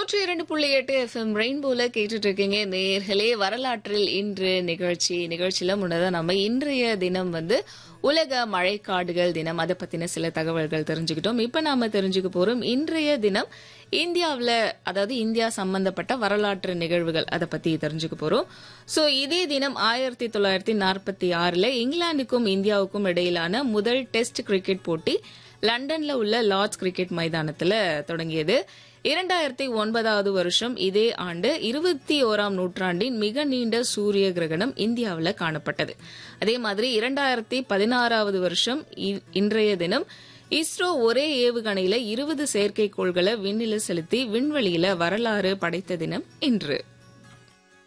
நூற்றி இரண்டு புள்ளி எட்டு எஃப்எம் ரெயின்போல கேட்டுட்டு இருக்கீங்க நேர்களே வரலாற்றில் இன்று நிகழ்ச்சி நிகழ்ச்சியில முன்னதாக நம்ம இன்றைய தினம் வந்து உலக மழைக்காடுகள் தினம் அதை பத்தின சில தகவல்கள் தெரிஞ்சுக்கிட்டோம் இப்ப நாம தெரிஞ்சுக்க போறோம் இன்றைய தினம் இந்தியாவுல அதாவது இந்தியா சம்பந்தப்பட்ட வரலாற்று நிகழ்வுகள் அதை பத்தி தெரிஞ்சுக்க போறோம் சோ இதே தினம் ஆயிரத்தி தொள்ளாயிரத்தி நாற்பத்தி ஆறுல இங்கிலாந்துக்கும் இந்தியாவுக்கும் இடையிலான முதல் டெஸ்ட் கிரிக்கெட் போட்டி லண்டன்ல உள்ள லார்ட்ஸ் கிரிக்கெட் மைதானத்துல தொடங்கியது இரண்டாயிரத்தி ஒன்பதாவது வருஷம் இதே ஆண்டு இருபத்தி ஓராம் நூற்றாண்டின் மிக நீண்ட சூரிய கிரகணம் இந்தியாவில் காணப்பட்டது அதே மாதிரி இரண்டாயிரத்தி பதினாறாவது வருஷம் இ- இன்றைய தினம் இஸ்ரோ ஒரே ஏவுகணையில இருபது செயற்கைக்கோள்களை விண்ணில செலுத்தி விண்வெளியில வரலாறு படைத்த தினம் இன்று